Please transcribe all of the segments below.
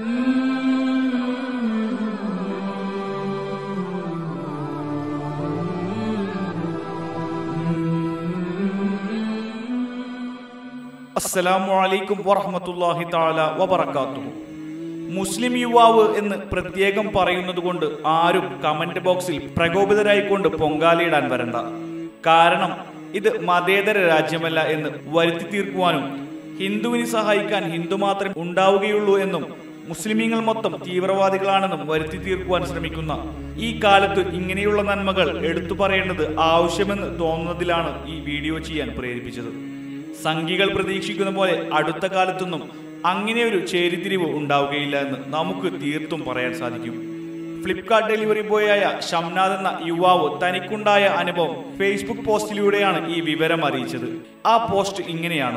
അസ്സലാമു അലൈക്കും വറഹ്മത്തുള്ളാഹി തആല വബറകാതുഹു മുസ്ലിം യുവാവ് എന്ന് പ്രത്യേകം പറയുന്നത് കൊണ്ട് ആരും കമന്റ് ബോക്സിൽ പ്രകോപിതരായിക്കൊണ്ട് പൊങ്കാലയിടാൻ വരണ്ട കാരണം ഇത് മതേതര രാജ്യമല്ല എന്ന് വരുത്തി തീർക്കുവാനും ഹിന്ദുവിനെ സഹായിക്കാൻ ഹിന്ദു മാത്രമേ ഉണ്ടാവുകയുള്ളൂ എന്നും മുസ്ലിമീങ്ങൾ മൊത്തം തീവ്രവാദികളാണെന്നും വരുത്തി തീർക്കുവാൻ ശ്രമിക്കുന്ന ഈ കാലത്ത് ഇങ്ങനെയുള്ള നന്മകൾ എടുത്തു പറയേണ്ടത് ആവശ്യമെന്ന് തോന്നുന്നതിലാണ് ഈ വീഡിയോ ചെയ്യാൻ പ്രേരിപ്പിച്ചത് സംഘികൾ പ്രതീക്ഷിക്കുന്ന പോലെ അടുത്ത കാലത്തൊന്നും അങ്ങനെ ഒരു ചേരിതിരിവ് ഉണ്ടാവുകയില്ല എന്ന് നമുക്ക് തീർത്തും പറയാൻ സാധിക്കും ഫ്ലിപ്കാർട്ട് ഡെലിവറി ബോയായ ഷംനാദ് എന്ന യുവാവ് തനിക്കുണ്ടായ അനുഭവം ഫേസ്ബുക്ക് പോസ്റ്റിലൂടെയാണ് ഈ വിവരം അറിയിച്ചത് ആ പോസ്റ്റ് ഇങ്ങനെയാണ്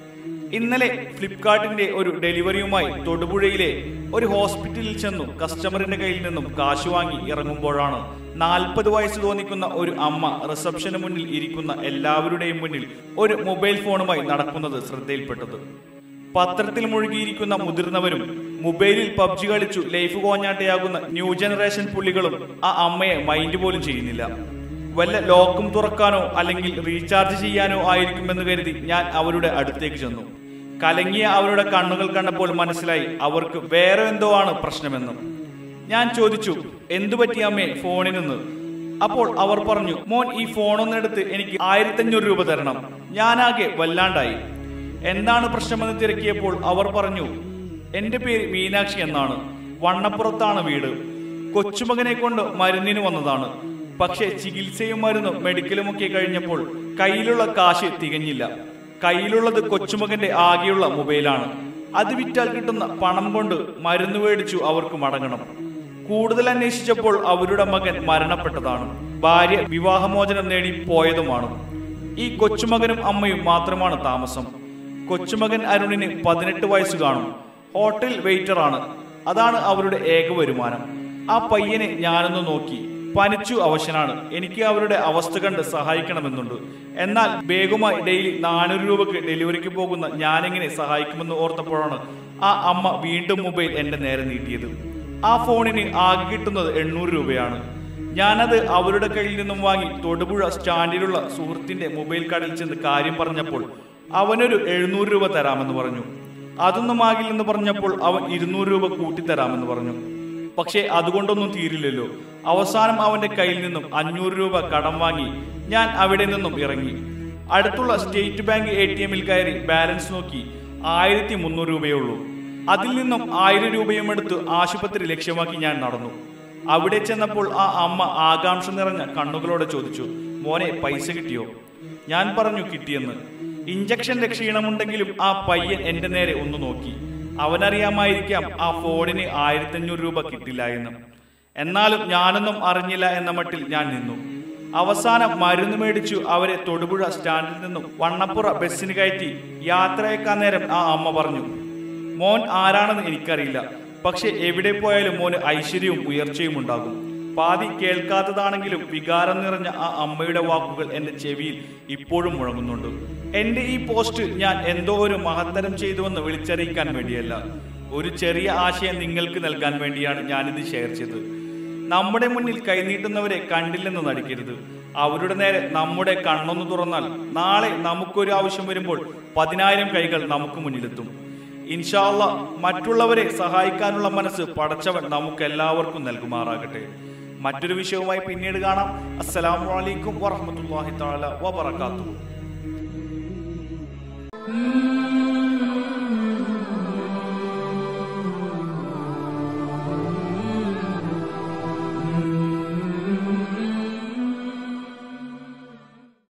ഇന്നലെ ഫ്ലിപ്കാർട്ടിന്റെ ഒരു ഡെലിവറിയുമായി തൊടുപുഴയിലെ ഒരു ഹോസ്പിറ്റലിൽ ചെന്നു കസ്റ്റമറിന്റെ കയ്യിൽ നിന്നും കാശ് വാങ്ങി ഇറങ്ങുമ്പോഴാണ് നാൽപ്പത് വയസ്സ് തോന്നിക്കുന്ന ഒരു അമ്മ റിസപ്ഷന് മുന്നിൽ ഇരിക്കുന്ന എല്ലാവരുടെയും മുന്നിൽ ഒരു മൊബൈൽ ഫോണുമായി നടക്കുന്നത് ശ്രദ്ധയിൽപ്പെട്ടത് പത്രത്തിൽ മുഴുകിയിരിക്കുന്ന മുതിർന്നവരും മൊബൈലിൽ പബ്ജി കളിച്ചു ലൈഫ് കോഞ്ഞാട്ടയാകുന്ന ന്യൂ ജനറേഷൻ പുള്ളികളും ആ അമ്മയെ മൈൻഡ് പോലും ചെയ്യുന്നില്ല വല്ല ലോക്കും തുറക്കാനോ അല്ലെങ്കിൽ റീചാർജ് ചെയ്യാനോ ആയിരിക്കുമെന്ന് കരുതി ഞാൻ അവരുടെ അടുത്തേക്ക് ചെന്നു കലങ്ങിയ അവരുടെ കണ്ണുകൾ കണ്ടപ്പോൾ മനസ്സിലായി അവർക്ക് വേറെ എന്തോ ആണ് പ്രശ്നമെന്നും ഞാൻ ചോദിച്ചു എന്തു പറ്റി അമ്മേ ഫോണിനെന്ന് അപ്പോൾ അവർ പറഞ്ഞു മോൻ ഈ ഫോണൊന്നെടുത്ത് എനിക്ക് ആയിരത്തഞ്ഞൂറ് രൂപ തരണം ഞാനാകെ വല്ലാണ്ടായി എന്താണ് പ്രശ്നമെന്ന് തിരക്കിയപ്പോൾ അവർ പറഞ്ഞു എന്റെ പേര് മീനാക്ഷി എന്നാണ് വണ്ണപ്പുറത്താണ് വീട് കൊച്ചുമകനെ കൊണ്ട് മരുന്നിന് വന്നതാണ് പക്ഷേ ചികിത്സയും മരുന്നും മെഡിക്കലും ഒക്കെ കഴിഞ്ഞപ്പോൾ കയ്യിലുള്ള കാശ് തികഞ്ഞില്ല കയ്യിലുള്ളത് കൊച്ചുമകന്റെ ആകെയുള്ള മൊബൈലാണ് അത് വിറ്റാൽ കിട്ടുന്ന പണം കൊണ്ട് മരുന്ന് മേടിച്ചു അവർക്ക് മടങ്ങണം കൂടുതൽ അന്വേഷിച്ചപ്പോൾ അവരുടെ മകൻ മരണപ്പെട്ടതാണ് ഭാര്യ വിവാഹമോചനം നേടി പോയതുമാണ് ഈ കൊച്ചുമകനും അമ്മയും മാത്രമാണ് താമസം കൊച്ചുമകൻ അരുണിന് പതിനെട്ട് വയസ്സ് കാണും ഹോട്ടൽ വെയിറ്ററാണ് അതാണ് അവരുടെ ഏക വരുമാനം ആ പയ്യനെ ഞാനൊന്ന് നോക്കി പനിച്ചു അവശനാണ് എനിക്ക് അവരുടെ അവസ്ഥ കണ്ട് സഹായിക്കണമെന്നുണ്ട് എന്നാൽ വേഗമായി ഡെയിലി നാനൂറ് രൂപക്ക് ഡെലിവറിക്ക് പോകുന്ന ഞാനെങ്ങനെ സഹായിക്കുമെന്ന് ഓർത്തപ്പോഴാണ് ആ അമ്മ വീണ്ടും മൊബൈൽ എന്റെ നേരെ നീട്ടിയത് ആ ഫോണിന് ആകെ കിട്ടുന്നത് എണ്ണൂറ് രൂപയാണ് ഞാനത് അവരുടെ കയ്യിൽ നിന്നും വാങ്ങി തൊടുപുഴ സ്റ്റാൻഡിലുള്ള സുഹൃത്തിന്റെ മൊബൈൽ കടയിൽ ചെന്ന് കാര്യം പറഞ്ഞപ്പോൾ അവനൊരു എഴുന്നൂറ് രൂപ തരാമെന്ന് പറഞ്ഞു അതൊന്നും ആകില്ലെന്ന് പറഞ്ഞപ്പോൾ അവൻ ഇരുന്നൂറ് രൂപ കൂട്ടിത്തരാമെന്ന് പറഞ്ഞു പക്ഷേ അതുകൊണ്ടൊന്നും തീരില്ലല്ലോ അവസാനം അവന്റെ കയ്യിൽ നിന്നും അഞ്ഞൂറ് രൂപ കടം വാങ്ങി ഞാൻ അവിടെ നിന്നും ഇറങ്ങി അടുത്തുള്ള സ്റ്റേറ്റ് ബാങ്ക് എ ടി എമ്മിൽ കയറി ബാലൻസ് നോക്കി ആയിരത്തി മുന്നൂറ് രൂപയേ ഉള്ളൂ അതിൽ നിന്നും ആയിരം രൂപയും എടുത്ത് ആശുപത്രി ലക്ഷ്യമാക്കി ഞാൻ നടന്നു അവിടെ ചെന്നപ്പോൾ ആ അമ്മ ആകാംക്ഷ നിറഞ്ഞ കണ്ണുകളോടെ ചോദിച്ചു മോനെ പൈസ കിട്ടിയോ ഞാൻ പറഞ്ഞു കിട്ടിയെന്ന് ഇഞ്ചക്ഷന്റെ ക്ഷീണമുണ്ടെങ്കിലും ആ പയ്യൻ എന്റെ നേരെ ഒന്ന് നോക്കി അവനറിയാമായിരിക്കാം ആ ഫോണിന് ആയിരത്തഞ്ഞൂറ് രൂപ കിട്ടില്ല എന്ന് എന്നാലും ഞാനൊന്നും അറിഞ്ഞില്ല എന്ന മട്ടിൽ ഞാൻ നിന്നു അവസാനം മരുന്ന് മേടിച്ചു അവരെ തൊടുപുഴ സ്റ്റാൻഡിൽ നിന്നും വണ്ണപ്പുറ ബസ്സിന് കയറ്റി യാത്രയേക്കാൻ നേരം ആ അമ്മ പറഞ്ഞു മോൻ ആരാണെന്ന് എനിക്കറിയില്ല പക്ഷെ എവിടെ പോയാലും മോന് ഐശ്വര്യവും ഉയർച്ചയും ഉണ്ടാകും പാതി കേൾക്കാത്തതാണെങ്കിലും വികാരം നിറഞ്ഞ ആ അമ്മയുടെ വാക്കുകൾ എന്റെ ചെവിയിൽ ഇപ്പോഴും മുഴങ്ങുന്നുണ്ട് എന്റെ ഈ പോസ്റ്റ് ഞാൻ എന്തോ ഒരു മഹത്തരം ചെയ്തുവെന്ന് വിളിച്ചറിയിക്കാൻ വേണ്ടിയല്ല ഒരു ചെറിയ ആശയം നിങ്ങൾക്ക് നൽകാൻ വേണ്ടിയാണ് ഞാനിത് ഷെയർ ചെയ്തത് നമ്മുടെ മുന്നിൽ കൈനീട്ടുന്നവരെ കണ്ടില്ലെന്ന് നടിക്കരുത് അവരുടെ നേരെ നമ്മുടെ കണ്ണൊന്ന് തുറന്നാൽ നാളെ നമുക്കൊരു ആവശ്യം വരുമ്പോൾ പതിനായിരം കൈകൾ നമുക്ക് മുന്നിലെത്തും ഇൻഷാല്ല മറ്റുള്ളവരെ സഹായിക്കാനുള്ള മനസ്സ് പടച്ചവൻ നമുക്ക് എല്ലാവർക്കും നൽകുമാറാകട്ടെ മറ്റൊരു വിഷയവുമായി പിന്നീട് കാണാം അസ്സലാമു അലൈക്കും വറഹ്മത്തുള്ളാഹി തആല വബറകാതുഹു